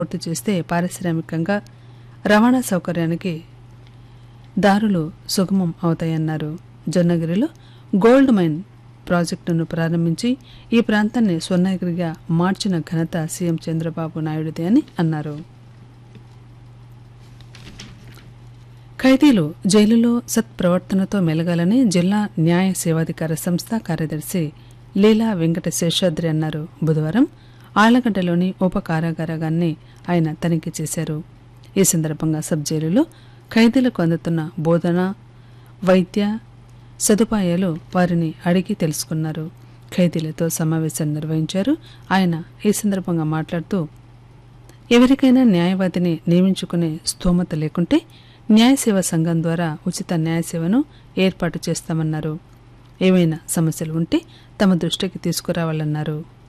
పూర్తి చేస్తే పారిశ్రామికంగా రవాణా సౌకర్యానికి దారులు సుగమం అవుతాయన్నారు జొన్నగిరిలో గోల్డ్ మైన్ ప్రాజెక్టును ప్రారంభించి ఈ ప్రాంతాన్ని స్వర్ణగిరిగా మార్చిన ఘనత సీఎం చంద్రబాబు నాయుడుదే అని అన్నారు ఖైదీలు జైలులో సత్ప్రవర్తనతో మెలగాలని జిల్లా న్యాయ సేవాధికార సంస్థ కార్యదర్శి లీలా వెంకట శేషాద్రి అన్నారు బుధవారం ఆళ్లగడ్డలోని ఉప కారాగారాన్ని ఆయన తనిఖీ చేశారు ఈ సందర్భంగా సబ్ జైలులో ఖైదీలకు అందుతున్న బోధన వైద్య సదుపాయాలు వారిని అడిగి తెలుసుకున్నారు ఖైదీలతో సమావేశం నిర్వహించారు ఆయన ఈ సందర్భంగా మాట్లాడుతూ ఎవరికైనా న్యాయవాదిని నియమించుకునే స్తోమత లేకుంటే న్యాయ సేవా సంఘం ద్వారా ఉచిత న్యాయ సేవను ఏర్పాటు చేస్తామన్నారు ఏవైనా సమస్యలు ఉంటే తమ దృష్టికి తీసుకురావాలన్నారు